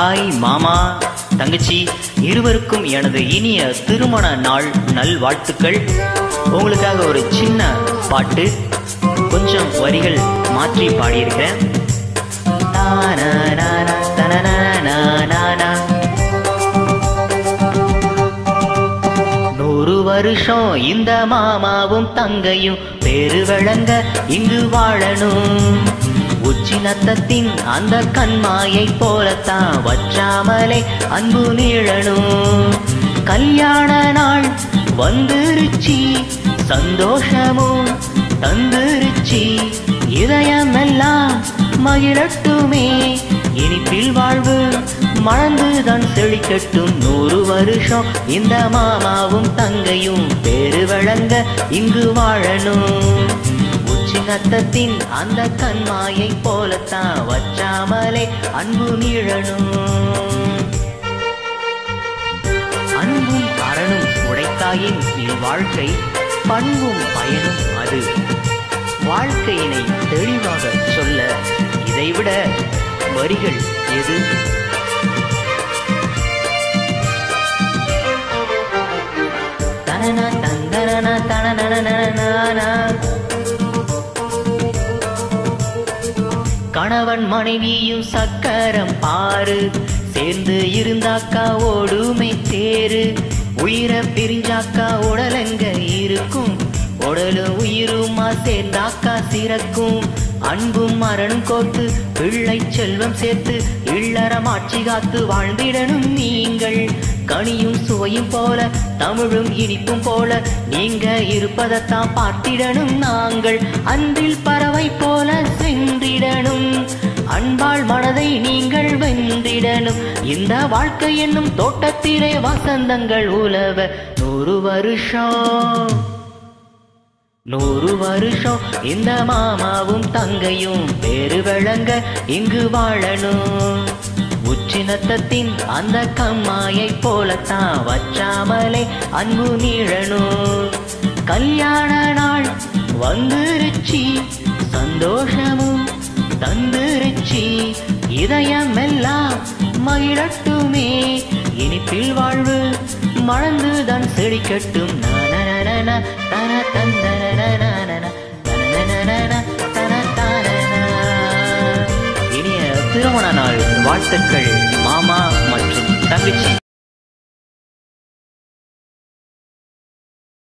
Hi மாமா தங்கச்சி இருவருக்கும் எனது இனிய திருமண நாள் நல்வாழ்த்துக்கள் உங்களுக்காக ஒரு சின்ன பாட்டு கொஞ்சம் வரிகள் மாற்றி பாடியிருக்கிறேன் தானானானா, தனனானானானா. நூறு வருஷம் இந்த மாமாவும் தங்கையும் பேரு விளங்க இங்கு வாழணும் உச்சி நத்தத்தின் அந்த கண்மாயை போலத்தான் வச்சாமலே அன்பு நீழணும் கல்யாண நாள் வந்துருச்சி சந்தோஷமும் தந்துருச்சி இதயமெல்லாம் மகிழட்டுமே இனிப்பில் வாழ்வு மணந்துதான் செழிக்கட்டும் நூறு வருஷம் இந்த மாமாவும் தங்கையும் பேரு வழங்க இங்கு வாழணும் உச்சி நத்தத்தின் அந்த கண்மாயை போலத்தான் வச்சாமலே அன்பு நீழணும் அன்பும் அரணும் உடைத்தாயின் இல் வாழ்க்கை பண்பும் பயனும் அது வாழ்க்கையினை தெளிவாக சொல்ல இதைவிட வரிகள் எது தனனா தந்தனனா தனனனனனனா. கணவன் மனைவியும் சக்கரம் பாரு சேர்ந்து இருந்தாக்கா ஓடுமை தேரு உயிரை பிரிஞ்சாக்கா உடலங்க இருக்கும் உடலும் உயிருமா சேர்ந்தாக்கா சிறக்கும் அன்பும் மரணும் கோர்த்து பிள்ளை செல்வம் சேர்த்து இல்லறம் ஆட்சி காத்து வாழ்ந்திடணும் நீங்கள் கனியும் சுவையும் போல தமிழும் இனிப்பும் போல நீங்க இருப்பதைத்தான் பார்த்திடணும் நாங்கள் அன்பில் பறவை போல சென்றிடணும் அன்பாள் மனதை நீங்கள் வென்றிடணும் இந்த வாழ்க்கை என்னும் தோட்டத்திலே வசந்தங்கள் உலவ நூறு வருஷம் நூறு வருஷம் இந்த மாமாவும் தங்கையும் பேரு விளங்க இங்கு வாழணும் உச்சினத்தத்தின் அந்த கம்மாயை போலத்தான் வச்சாமலே அன்பு நீழணும் கல்யாண நாள் வந்துருச்சி சந்தோஷமும் தந்துருச்சி இதயமெல்லாம் மகிழட்டுமே இனிப்பில் வாழ்வு மணந்துதான் செழிக்கட்டும் நனனனன, தன தந்தனனனனன, தனனனனன, தன தானன. இனிய திருமண நாள் வாழ்த்துக்கள் மாமா மற்றும் தங்கச்சி